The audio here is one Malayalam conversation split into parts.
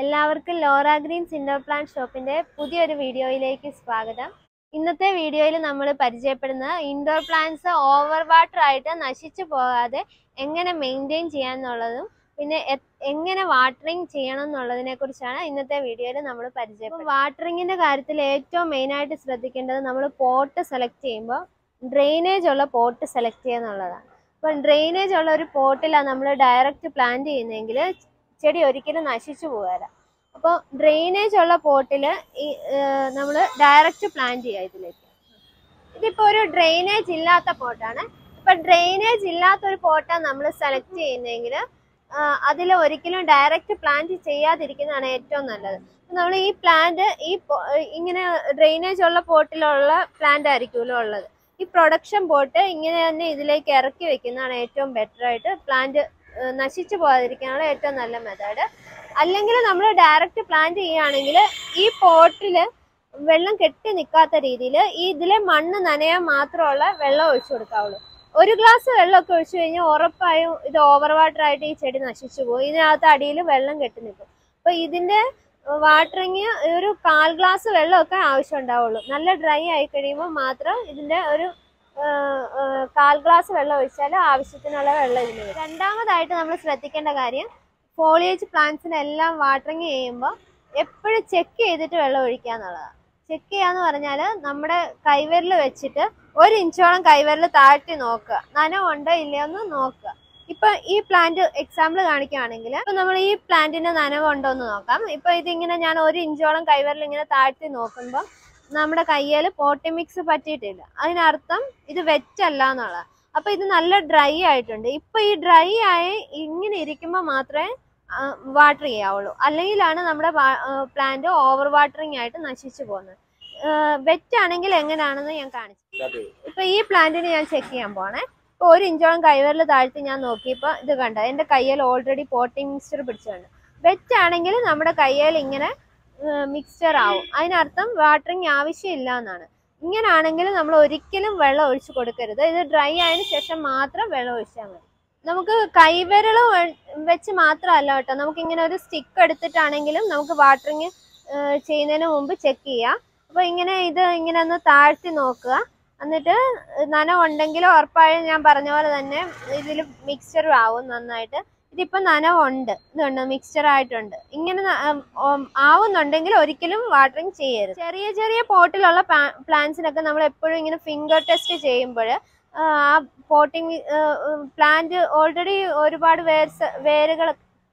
എല്ലാവർക്കും ലോറ ഗ്രീൻസ് ഇൻഡോർ പ്ലാന്റ് ഷോപ്പിന്റെ പുതിയൊരു വീഡിയോയിലേക്ക് സ്വാഗതം ഇന്നത്തെ വീഡിയോയിൽ നമ്മൾ പരിചയപ്പെടുന്ന ഇൻഡോർ പ്ലാന്റ്സ് ഓവർ വാട്ടർ ആയിട്ട് നശിച്ചു പോകാതെ എങ്ങനെ മെയിൻറ്റെയിൻ ചെയ്യാന്നുള്ളതും പിന്നെ എ- എങ്ങനെ വാട്ടറിങ് ചെയ്യണം എന്നുള്ളതിനെ കുറിച്ചാണ് ഇന്നത്തെ വീഡിയോയിൽ നമ്മൾ പരിചയപ്പെടുന്നത് വാട്ടറിങ്ങിന്റെ കാര്യത്തിൽ ഏറ്റവും മെയിൻ ആയിട്ട് ശ്രദ്ധിക്കേണ്ടത് നമ്മൾ പോട്ട് സെലക്ട് ചെയ്യുമ്പോൾ ഡ്രെയിനേജ് ഉള്ള പോട്ട് സെലക്ട് ചെയ്യുക എന്നുള്ളതാണ് അപ്പം ഡ്രെയിനേജ് ഉള്ള ഒരു പോട്ടിലാണ് നമ്മൾ ഡയറക്റ്റ് പ്ലാന്റ് ചെയ്യുന്നതെങ്കിൽ ചെടി ഒരിക്കലും നശിച്ചു പോകാല അപ്പോൾ ഡ്രെയിനേജ് ഉള്ള പോട്ടിൽ ഈ നമ്മൾ ഡയറക്റ്റ് പ്ലാന്റ് ചെയ്യുക ഇതിലേക്ക് ഇതിപ്പോൾ ഒരു ഡ്രെയിനേജ് ഇല്ലാത്ത പോട്ടാണ് ഇപ്പം ഡ്രെയിനേജ് ഇല്ലാത്ത ഒരു പോട്ടാണ് നമ്മൾ സെലക്ട് ചെയ്യുന്നതെങ്കിൽ അതിൽ ഒരിക്കലും ഡയറക്റ്റ് പ്ലാന്റ് ചെയ്യാതിരിക്കുന്നതാണ് ഏറ്റവും നല്ലത് നമ്മൾ ഈ പ്ലാന്റ് ഈ പോ- ഇങ്ങനെ ഡ്രെയിനേജ് ഉള്ള പോട്ടിലുള്ള പ്ലാന്റ് ആയിരിക്കുമല്ലോ ഉള്ളത് ഈ പ്രൊഡക്ഷൻ പോട്ട് ഇങ്ങനെ തന്നെ ഇതിലേക്ക് ഇറക്കി വെക്കുന്നതാണ് ഏറ്റവും ബെറ്റർ ആയിട്ട് പ്ലാന്റ് നശിച്ചു പോകാതിരിക്കാനുള്ള ഏറ്റവും നല്ല മെത്തേഡ് അല്ലെങ്കിൽ നമ്മൾ ഡയറക്റ്റ് പ്ലാന്റ് ചെയ്യുകയാണെങ്കിൽ ഈ പോട്ടിൽ വെള്ളം കെട്ടി നിൽക്കാത്ത രീതിയിൽ ഈ ഇതിലെ മണ്ണ് നനയാൻ മാത്രമുള്ള വെള്ളം ഒഴിച്ചു കൊടുക്കാവുള്ളൂ ഒരു ഗ്ലാസ് വെള്ളമൊക്കെ ഒഴിച്ചു കഴിഞ്ഞാൽ ഉറപ്പായും ഇത് ഓവർ വാട്ടർ ആയിട്ട് ഈ ചെടി നശിച്ചു പോകും ഇതിനകത്ത് അടിയിൽ വെള്ളം കെട്ടി നിൽക്കും അപ്പോൾ ഇതിന്റെ വാട്ടറിങ് ഒരു കാൽ ഗ്ലാസ് വെള്ളമൊക്കെ ആവശ്യം ഉണ്ടാവുള്ളൂ നല്ല ഡ്രൈ ആയി കഴിയുമ്പോൾ മാത്രം ഇതിന്റെ ഒരു ആ, ആ, കാൽ ഗ്ലാസ് വെള്ളം ഒഴിച്ചാൽ ആവശ്യത്തിനുള്ള വെള്ളം ഇതിന് വരും രണ്ടാമതായിട്ട് നമ്മൾ ശ്രദ്ധിക്കേണ്ട കാര്യം ഫോളിയേജ് പ്ലാന്റ്സിനെല്ലാം വാട്ടറിങ് ചെയ്യുമ്പോൾ എപ്പോഴും ചെക്ക് ചെയ്തിട്ട് വെള്ളം ഒഴിക്കുക എന്നുള്ളതാണ് ചെക്ക് ചെയ്യാന്ന് പറഞ്ഞാൽ നമ്മുടെ കൈവിരൽ വെച്ചിട്ട് ഒരു ഇഞ്ചോളം കൈവിരൽ താഴ്ത്തി നോക്കുക നനവുണ്ടോ ഇല്ലയോ എന്ന് നോക്കുക ഇപ്പൊ ഈ പ്ലാന്റ് എക്സാമ്പിൾ കാണിക്കുകയാണെങ്കിൽ ഇപ്പൊ നമ്മൾ ഈ പ്ലാന്റിന് നനവുണ്ടോ എന്ന് നോക്കാം ഇപ്പൊ ഇതിങ്ങനെ ഞാൻ ഒരു ഇഞ്ചോളം കൈവിരൽ ഇങ്ങനെ താഴ്ത്തി നോക്കുമ്പോൾ നമ്മുടെ കയ്യിൽ പോട്ടി മിക്സ് പറ്റിയിട്ടില്ല അതിനർത്ഥം ഇത് വെറ്റല്ല എന്നുള്ളത് അപ്പൊ ഇത് നല്ല ഡ്രൈ ആയിട്ടുണ്ട് ഇപ്പൊ ഈ ഡ്രൈ ആയി ഇങ്ങനെ ഇരിക്കുമ്പോൾ മാത്രമേ വാട്ടർ ചെയ്യാവുള്ളൂ അല്ലെങ്കിലാണ് നമ്മുടെ പ്ലാന്റ് ഓവർ വാട്ടറിങ് ആയിട്ട് നശിച്ചു പോകുന്നത് വെറ്റ് ആണെങ്കിൽ എങ്ങനെയാണെന്ന് ഞാൻ കാണിച്ചു ഇപ്പൊ ഈ പ്ലാന്റിന് ഞാൻ ചെക്ക് ചെയ്യാൻ പോണേ ഇപ്പൊ ഒരു ഇഞ്ചോളം കൈവിരൽ താഴ്ത്തി ഞാൻ നോക്കിയപ്പോൾ ഇത് കണ്ട എന്റെ കയ്യിൽ ഓൾറെഡി പോട്ടിംഗ് മിക്സ്ചർ പിടിച്ചുണ്ട് വെറ്റ് ആണെങ്കിൽ നമ്മുടെ കയ്യിൽ ഇങ്ങനെ മിക്സ്ചർ ആവും അതിനർത്ഥം വാട്ടറിങ് ആവശ്യമില്ല എന്നാണ് ഇങ്ങനാണെങ്കിൽ നമ്മൾ ഒരിക്കലും വെള്ളം ഒഴിച്ചു കൊടുക്കരുത് ഇത് ഡ്രൈ ആയതിനു ശേഷം മാത്രം വെള്ളം ഒഴിച്ചാൽ മതി നമുക്ക് കൈവിരൽ വെച്ച് മാത്രമല്ല കേട്ടോ നമുക്ക് ഇങ്ങനെ ഒരു സ്റ്റിക്ക് എടുത്തിട്ടാണെങ്കിലും നമുക്ക് വാട്ടറിങ് ചെയ്യുന്നതിന് മുമ്പ് ചെക്ക് ചെയ്യാം അപ്പോൾ ഇങ്ങനെ ഇത് ഇങ്ങനെ ഒന്ന് താഴ്ത്തി നോക്കുക എന്നിട്ട് നനവുണ്ടെങ്കിൽ ഉറപ്പായും ഞാൻ പറഞ്ഞ പോലെ തന്നെ ഇതിൽ മിക്സ്ചർ ആവും നന്നായിട്ട് ഇതിപ്പോൾ നനവുണ്ട് ഇതുണ്ട് മിക്സ്ചർ ആയിട്ടുണ്ട് ഇങ്ങനെ ന- ഉം, ഉം, ആവുന്നുണ്ടെങ്കിൽ ഒരിക്കലും വാട്ടറിങ് ചെയ്യരുത് ചെറിയ ചെറിയ പോട്ടിലുള്ള പ്ലാന്റ്സിനൊക്കെ നമ്മൾ എപ്പോഴും ഇങ്ങനെ ഫിംഗർ ടെസ്റ്റ് ചെയ്യുമ്പോൾ ആ പോട്ടിങ് പ്ലാന്റ് ഓൾറെഡി ഒരുപാട് വേർസ് വേരുകൾ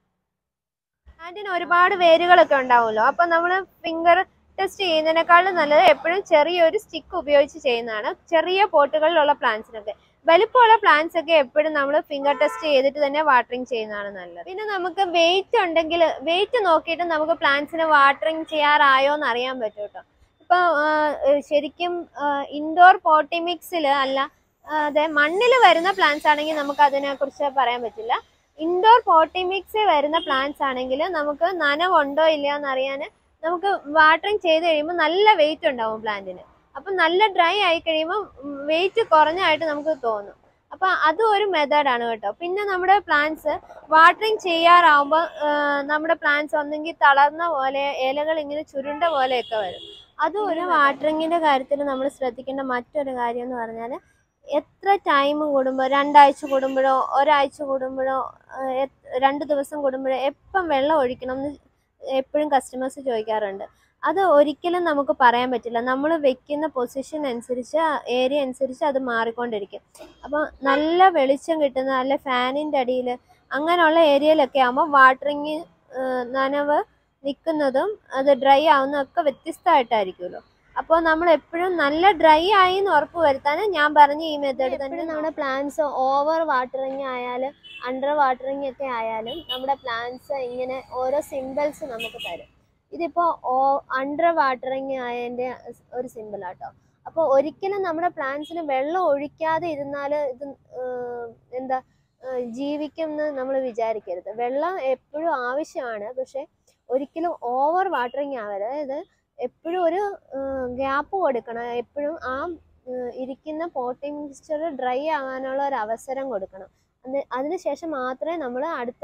പ്ലാന്റിന് ഒരുപാട് വേരുകളൊക്കെ ഉണ്ടാവുമല്ലോ അപ്പം നമ്മൾ ഫിംഗർ ടെസ്റ്റ് ചെയ്യുന്നതിനേക്കാളും നല്ലത് എപ്പോഴും ചെറിയൊരു സ്റ്റിക്ക് ഉപയോഗിച്ച് ചെയ്യുന്നതാണ് ചെറിയ പോട്ടുകളിലുള്ള പ്ലാന്റ്സിനൊക്കെ വലിപ്പമുള്ള പ്ലാന്റ്സ് ഒക്കെ എപ്പോഴും നമ്മൾ ഫിംഗർ ടെസ്റ്റ് ചെയ്തിട്ട് തന്നെ വാട്ടറിങ് ചെയ്യുന്നതാണ് നല്ലത് പിന്നെ നമുക്ക് വെയിറ്റ് ഉണ്ടെങ്കിൽ വെയിറ്റ് നോക്കിയിട്ട് നമുക്ക് പ്ലാന്റ്സിന് വാട്ടറിങ് ചെയ്യാറായോ എന്ന് അറിയാൻ പറ്റും കേട്ടോ ഇപ്പൊ ആ, ശരിക്കും ഇൻഡോർ പോട്ടിമിക്സിൽ അല്ല ആ, അതെ മണ്ണിൽ വരുന്ന പ്ലാന്റ്സ് ആണെങ്കിൽ നമുക്ക് അതിനെ കുറിച്ച് പറയാൻ പറ്റില്ല ഇൻഡോർ പോട്ടിമിക്സിൽ വരുന്ന പ്ലാന്റ്സ് ആണെങ്കിൽ നമുക്ക് നനവുണ്ടോ ഇല്ലയോ എന്ന് അറിയാൻ നമുക്ക് വാട്ടറിങ് ചെയ്ത് കഴിയുമ്പോൾ നല്ല വെയിറ്റ് ഉണ്ടാവും പ്ലാന്റിന് അപ്പം നല്ല ഡ്രൈ ആയി കഴിയുമ്പോൾ വെയിറ്റ് കുറഞ്ഞായിട്ട് നമുക്ക് തോന്നും അപ്പൊ അതും ഒരു മെത്തേഡാണ് കേട്ടോ പിന്നെ നമ്മുടെ പ്ലാന്റ്സ് വാട്ടറിങ് ചെയ്യാറാവുമ്പോൾ നമ്മുടെ പ്ലാന്റ്സ് ഒന്നെങ്കിൽ തളർന്ന പോലെ ഇലകൾ ഇങ്ങനെ ചുരുണ്ട പോലെയൊക്കെ വരും അതും ഒരു വാട്ടറിങ്ങിന്റെ കാര്യത്തിൽ നമ്മൾ ശ്രദ്ധിക്കേണ്ട മറ്റൊരു കാര്യം എന്ന് പറഞ്ഞാൽ എത്ര ടൈം കൂടുമ്പോൾ രണ്ടാഴ്ച കൂടുമ്പോഴോ ഒരാഴ്ച കൂടുമ്പോഴോ ആ, എത്- രണ്ട് ദിവസം കൂടുമ്പോഴോ എപ്പം വെള്ളം ഒഴിക്കണം എന്ന് എപ്പോഴും കസ്റ്റമേഴ്സ് ചോദിക്കാറുണ്ട് അത് ഒരിക്കലും നമുക്ക് പറയാൻ പറ്റില്ല നമ്മൾ വെക്കുന്ന പൊസിഷൻ അനുസരിച്ച് ഏരിയ അനുസരിച്ച് അത് മാറിക്കൊണ്ടിരിക്കും അപ്പോൾ നല്ല വെളിച്ചം കിട്ടുന്ന നല്ല ഫാനിൻ്റെ അടിയിൽ അങ്ങനെയുള്ള ഏരിയയിലൊക്കെ ആകുമ്പോൾ വാട്ടറിങ് നനവ് നിൽക്കുന്നതും അത് ഡ്രൈ ആവുന്നതൊക്കെ വ്യത്യസ്തമായിട്ടായിരിക്കുമല്ലോ അപ്പോൾ നമ്മൾ എപ്പോഴും നല്ല ഡ്രൈ ആയി എന്ന് ഉറപ്പ് വരുത്താൻ ഞാൻ പറഞ്ഞ ഈ മെത്തേഡ് തന്നെ നമ്മുടെ പ്ലാന്റ്സ് ഓവർ വാട്ടറിങ് ആയാലും അണ്ടർ വാട്ടറിങ് ഒക്കെ ആയാലും നമ്മുടെ പ്ലാന്റ്സ് ഇങ്ങനെ ഓരോ സിമ്പിൾസ് നമുക്ക് തരും ഇതിപ്പോൾ ഓ അണ്ടർ വാട്ടറിങ് ആയതിൻ്റെ ഒരു സിമ്പിൾ ആട്ടോ അപ്പോൾ ഒരിക്കലും നമ്മുടെ പ്ലാന്റ്സിന് വെള്ളം ഒഴിക്കാതെ ഇരുന്നാൽ ഇത് ഏർ, എന്താ ഏർ, ജീവിക്കും എന്ന് നമ്മൾ വിചാരിക്കരുത് വെള്ളം എപ്പോഴും ആവശ്യമാണ് പക്ഷെ ഒരിക്കലും ഓവർ വാട്ടറിങ് ആവരുത് അതായത് എപ്പോഴും ഒരു ഗ്യാപ്പ് കൊടുക്കണം എപ്പോഴും ആ ഏർ, ഇരിക്കുന്ന പോട്ടിംഗ് മിക്സ്ചർ ഡ്രൈ ആകാനുള്ള ഒരു അവസരം കൊടുക്കണം അത് അതിനുശേഷം മാത്രമേ നമ്മൾ അടുത്ത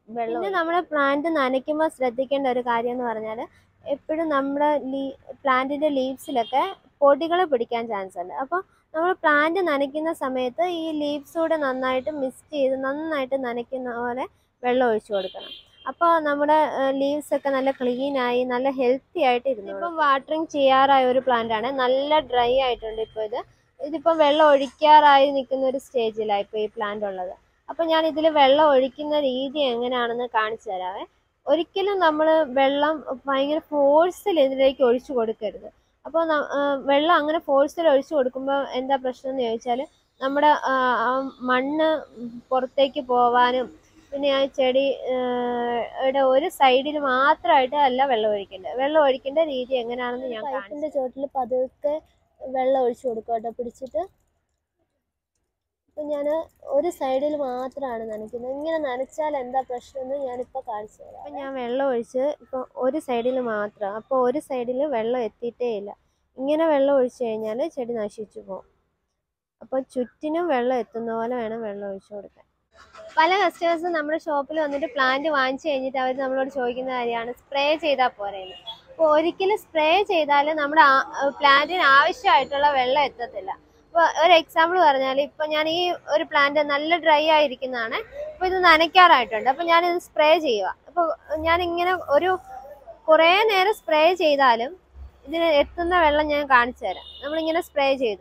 വെള്ളം പിന്നെ നമ്മുടെ പ്ലാന്റ് നനയ്ക്കുമ്പോൾ ശ്രദ്ധിക്കേണ്ട ഒരു കാര്യം എന്ന് പറഞ്ഞാൽ എപ്പോഴും നമ്മുടെ ലീ പ്ലാന്റിന്റെ ലീവ്സിലൊക്കെ പൊടികൾ പിടിക്കാൻ ചാൻസ് ഉണ്ട് അപ്പോൾ നമ്മൾ പ്ലാന്റ് നനയ്ക്കുന്ന സമയത്ത് ഈ ലീവ്സ് കൂടെ നന്നായിട്ട് മിക്സ് ചെയ്ത് നന്നായിട്ട് നനയ്ക്കുന്ന പോലെ വെള്ളം ഒഴിച്ചു കൊടുക്കണം അപ്പോൾ നമ്മുടെ ലീവ്സ് ഒക്കെ നല്ല ക്ലീൻ ആയി നല്ല ഹെൽത്തി ആയിട്ട് ഇരുന്നു ഇപ്പം വാട്ടറിങ് ചെയ്യാറായ ഒരു പ്ലാന്റ് ആണ് നല്ല ഡ്രൈ ആയിട്ടുണ്ട് ഇപ്പോൾ ഇത് ഇതിപ്പോൾ വെള്ളം ഒഴിക്കാറായി നിൽക്കുന്ന ഒരു സ്റ്റേജിലാണ് ഇപ്പോൾ ഈ പ്ലാന്റ് ഉള്ളത് അപ്പോൾ ഞാൻ ഇതിൽ വെള്ളം ഒഴിക്കുന്ന രീതി എങ്ങനെയാണെന്ന് കാണിച്ചു തരാവേ ഒരിക്കലും നമ്മൾ വെള്ളം ഭയങ്കര ഫോഴ്സിൽ ഇതിലേക്ക് ഒഴിച്ചു കൊടുക്കരുത് അപ്പോൾ വെള്ളം അങ്ങനെ ഫോഴ്സിൽ ഒഴിച്ചു കൊടുക്കുമ്പോൾ എന്താ പ്രശ്നം എന്ന് ചോദിച്ചാൽ നമ്മുടെ ആ, ആ മണ്ണ് പുറത്തേക്ക് പോവാനും പിന്നെ ആ ചെടി യുടെ ഒരു സൈഡിൽ മാത്രമായിട്ട് അല്ല വെള്ളം ഒഴിക്കേണ്ടത് വെള്ളം ഒഴിക്കേണ്ട രീതി എങ്ങനെയാണെന്ന് ഞാൻ പൈപ്പിന്റെ ചോട്ടിൽ പതുക്കെ വെള്ളം ഒഴിച്ചു കൊടുക്കും കേട്ടോ പിടിച്ചിട്ട് ഇപ്പം ഞാൻ ഒരു സൈഡിൽ മാത്രമാണ് നനയ്ക്കുന്നത് ഇങ്ങനെ നനച്ചാൽ എന്താ പ്രശ്നം എന്ന് ഞാനിപ്പോൾ കാണിച്ചു തരാം അപ്പം ഞാൻ വെള്ളം ഒഴിച്ച് ഇപ്പോൾ ഒരു സൈഡിൽ മാത്രം അപ്പോൾ ഒരു സൈഡിൽ വെള്ളം എത്തിയിട്ടേ ഇല്ല ഇങ്ങനെ വെള്ളം ഒഴിച്ചു കഴിഞ്ഞാൽ ചെടി നശിച്ചു പോകും അപ്പോൾ ചുറ്റിനും വെള്ളം എത്തുന്ന പോലെ വേണം വെള്ളം ഒഴിച്ചു കൊടുക്കാൻ പല കസ്റ്റമേഴ്സും നമ്മുടെ ഷോപ്പിൽ വന്നിട്ട് പ്ലാന്റ് വാങ്ങിച്ചു കഴിഞ്ഞിട്ട് അവർ നമ്മളോട് ചോദിക്കുന്ന കാര്യമാണ് സ്പ്രേ ചെയ്താൽ പോരെയെന്ന് അപ്പോൾ ഒരിക്കലും സ്പ്രേ ചെയ്താൽ നമ്മുടെ പ്ലാന്റിന് ആവശ്യമായിട്ടുള്ള വെള്ളം എത്തത്തില്ല ഇപ്പോൾ ഒരു എക്സാമ്പിൾ പറഞ്ഞാൽ ഇപ്പോൾ ഞാൻ ഈ ഒരു പ്ലാന്റ് നല്ല ഡ്രൈ ആയിരിക്കുന്നതാണ് അപ്പോൾ ഇത് നനയ്ക്കാറായിട്ടുണ്ട് അപ്പോൾ ഞാനിത് സ്പ്രേ ചെയ്യുക അപ്പോൾ ഞാൻ ഇങ്ങനെ ഒരു കുറേ നേരം സ്പ്രേ ചെയ്താലും ഇതിന് എത്തുന്ന വെള്ളം ഞാൻ കാണിച്ചു തരാം നമ്മളിങ്ങനെ സ്പ്രേ ചെയ്തു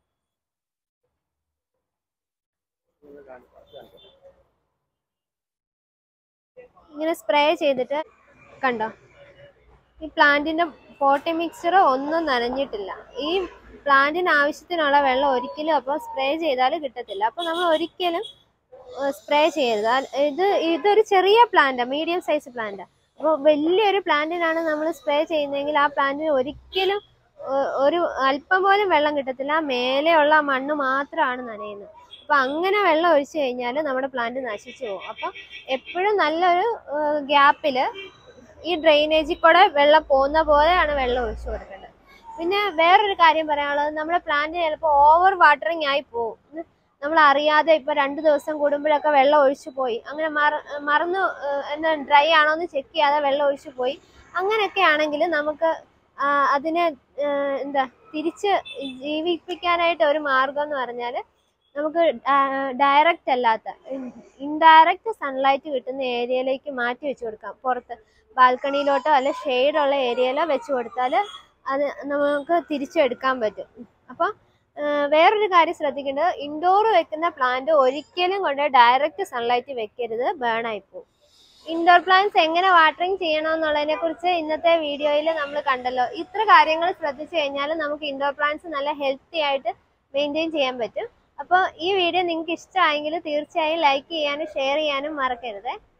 ഇങ്ങനെ സ്പ്രേ ചെയ്തിട്ട് കണ്ടോ ഈ പ്ലാന്റിന്റെ പോട്ടി മിക്സ്ചർ ഒന്നും നനഞ്ഞിട്ടില്ല ഈ പ്ലാന്റിന് ആവശ്യത്തിനുള്ള വെള്ളം ഒരിക്കലും അപ്പോൾ സ്പ്രേ ചെയ്താൽ കിട്ടത്തില്ല അപ്പോൾ നമ്മൾ ഒരിക്കലും സ്പ്രേ ചെയ്യരുത് ആ- ഇത് ഇതൊരു ചെറിയ പ്ലാന്റാ മീഡിയം സൈസ് പ്ലാന്റാ അപ്പോൾ വലിയൊരു പ്ലാന്റിനാണ് നമ്മൾ സ്പ്രേ ചെയ്യുന്നതെങ്കിൽ ആ പ്ലാന്റിന് ഒരിക്കലും ഏഹ്, ഒരു അല്പം പോലും വെള്ളം കിട്ടത്തില്ല മേലെയുള്ള മണ്ണ് മാത്രമാണ് നനയുന്നത് അപ്പൊ അങ്ങനെ വെള്ളം ഒഴിച്ചു കഴിഞ്ഞാൽ നമ്മുടെ പ്ലാന്റ് നശിച്ചു പോകും അപ്പൊ എപ്പോഴും നല്ലൊരു ഗ്യാപ്പിൽ ഈ ഡ്രെയിനേജിൽ കൂടെ വെള്ളം പോകുന്ന പോലെയാണ് വെള്ളം ഒഴിച്ചു കൊടുക്കേണ്ടത് പിന്നെ വേറൊരു കാര്യം പറയാനുള്ളത് നമ്മുടെ പ്ലാന്റ് ചിലപ്പോൾ ഓവർ വാട്ടറിങ് ആയി പോകും നമ്മൾ അറിയാതെ ഇപ്പൊ രണ്ട് ദിവസം കൂടുമ്പോഴൊക്കെ വെള്ളം ഒഴിച്ചു പോയി അങ്ങനെ മറ മറന്നു ഏഹ്, എന്താ ഡ്രൈ ആണോ എന്ന് ചെക്ക് ചെയ്യാതെ വെള്ളം ഒഴിച്ചു പോയി അങ്ങനെയൊക്കെ ആണെങ്കിൽ നമുക്ക് ആ, അതിനെ ഏഹ്, എന്താ തിരിച്ച് ജീവിപ്പിക്കാനായിട്ട് ഒരു മാർഗം എന്ന് പറഞ്ഞാൽ നമുക്ക് ഡയറക്റ്റ് അല്ലാത്ത ഇൻഡയറക്റ്റ് സൺലൈറ്റ് കിട്ടുന്ന ഏരിയയിലേക്ക് മാറ്റി വെച്ച് കൊടുക്കാം പുറത്ത് ബാൽക്കണിയിലോട്ടോ അല്ലെ ഷെയ്ഡുള്ള ഏരിയയിലോ വെച്ച് കൊടുത്താൽ അത് നമുക്ക് തിരിച്ചെടുക്കാൻ പറ്റും അപ്പോൾ വേറൊരു കാര്യം ശ്രദ്ധിക്കേണ്ടത് ഇൻഡോർ വെക്കുന്ന പ്ലാന്റ് ഒരിക്കലും കൊണ്ട് ഡയറക്റ്റ് സൺലൈറ്റ് വെക്കരുത് ബേൺ ആയി പോകും ഇൻഡോർ പ്ലാന്റ്സ് എങ്ങനെ വാട്ടറിങ് ചെയ്യണമെന്നുള്ളതിനെ കുറിച്ച് ഇന്നത്തെ വീഡിയോയിൽ നമ്മൾ കണ്ടല്ലോ ഇത്ര കാര്യങ്ങൾ ശ്രദ്ധിച്ചു കഴിഞ്ഞാൽ നമുക്ക് ഇൻഡോർ പ്ലാന്റ്സ് നല്ല ഹെൽത്തി ആയിട്ട് മെയിൻറ്റെയിൻ ചെയ്യാൻ പറ്റും അപ്പോൾ ഈ വീഡിയോ നിങ്ങൾക്ക് ഇഷ്ടമായെങ്കിൽ തീർച്ചയായും ലൈക്ക് ചെയ്യാനും ഷെയർ ചെയ്യാനും മറക്കരുത്